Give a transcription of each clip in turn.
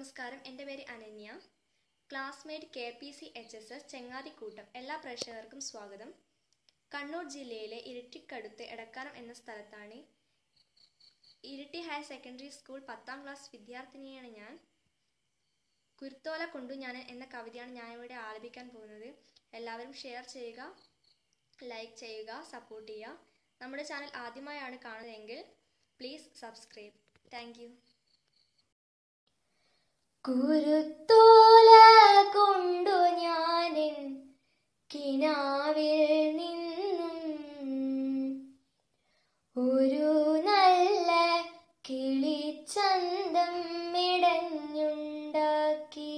നമസ്കാരം എൻ്റെ പേര് Ananya classmate K P C H S S Chengathikoottam എല്ലാ പ്രേക്ഷകർക്കും സ്വാഗതം കണ്ണൂർ ജില്ലയിലെ ഇരിട്ടിക്കടുത്ത് എടക്കാനം എന്ന സ്ഥലത്താണ് ഇരിട്ടി ഹയർ സെക്കൻഡറി സ്കൂൾ പത്താം ക്ലാസ് വിദ്യാർത്ഥിനിയാണ് ഞാൻ കുരുത്തോല കൊണ്ടു ഞാൻ എന്ന കവിതയാണ് ഞാൻ ഇവിടെ ആലപിക്കാൻ പോകുന്നത് എല്ലാവരും ഷെയർ ചെയ്യുക ലൈക്ക് ചെയ്യുക സപ്പോർട്ട് ചെയ്യുക നമ്മുടെ ചാനൽ ആദ്യമായാണ് കാണുന്നതെങ്കിൽ പ്ലീസ് സബ്സ്ക്രൈബ് താങ്ക് യു കുരുത്തോല കൊണ്ടു ഞാനിൻ കിനാവിൽ നിന്നും ഒരു നല്ല കിളിച്ചന്തം മിടഞ്ഞുണ്ടാക്കി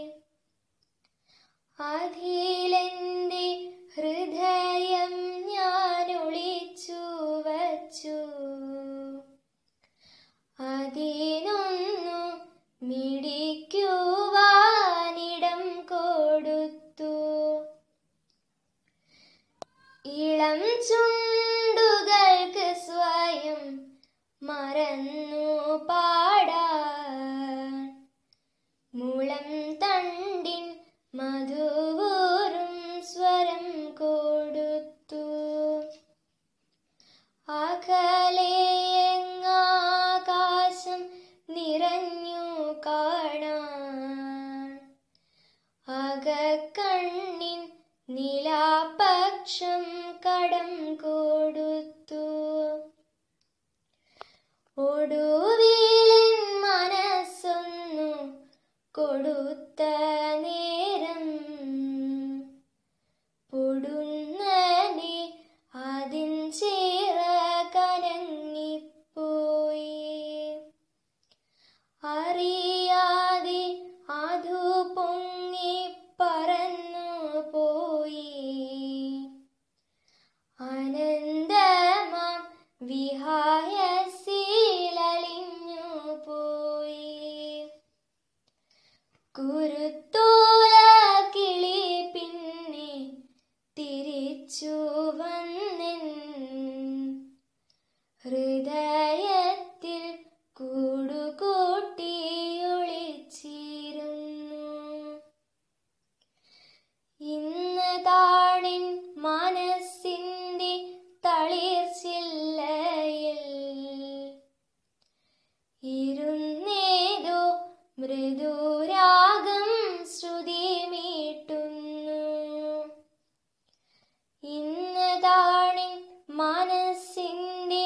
അതിലെന്റെ ഹൃദയം ഞാൻ ഒളിച്ചു വച്ചു അതിനൊന്നു മിടിക്കുവാനിടം കൊടുത്തു ഇളം ചുണ്ടുകൾക്ക് സ്വയം മറന്നു പാടാൻ മുളം തണ്ടിൻ മധുവൂറും സ്വരം കൊടുത്തു അകലെയെങ്ങാകാശം നിറഞ്ഞു കാണാൻ അകക്കണ്ണിൻ നിലാപക്ഷം കടം കൊടുത്തു ഒടുവിലൻ മനസ്സൊന്നു കൊടുത്ത നേരം പൊടുന്നനെ അതിൻ ചേറ കനങ്ങിപ്പോയി അറിയാതെ അതു പൊങ്ങി പറന്നു പോയി അനന്തമാം വിഹായസിലലിഞ്ഞു പോയി കുരുത്തോല കിളി പിന്നെ തിരിച്ചു വന്നെൻ ഹൃദയത്തിൽ കൂടുകൂട്ടി ഒളിച്ചിരുന്നു ഇന്ന് താണിൻ മനസ്സിന്റെ തളിർച്ചില്ലയിൽ ഇരുന്നേതോ മൃദുരാഗം ശ്രുതി മീട്ടുന്നു ഇന്ന് താണിൻ മനസ്സിന്റെ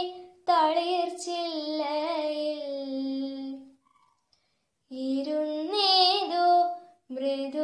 തളിർച്ചില്ലയിൽ ഇരുന്നേതോ മൃദു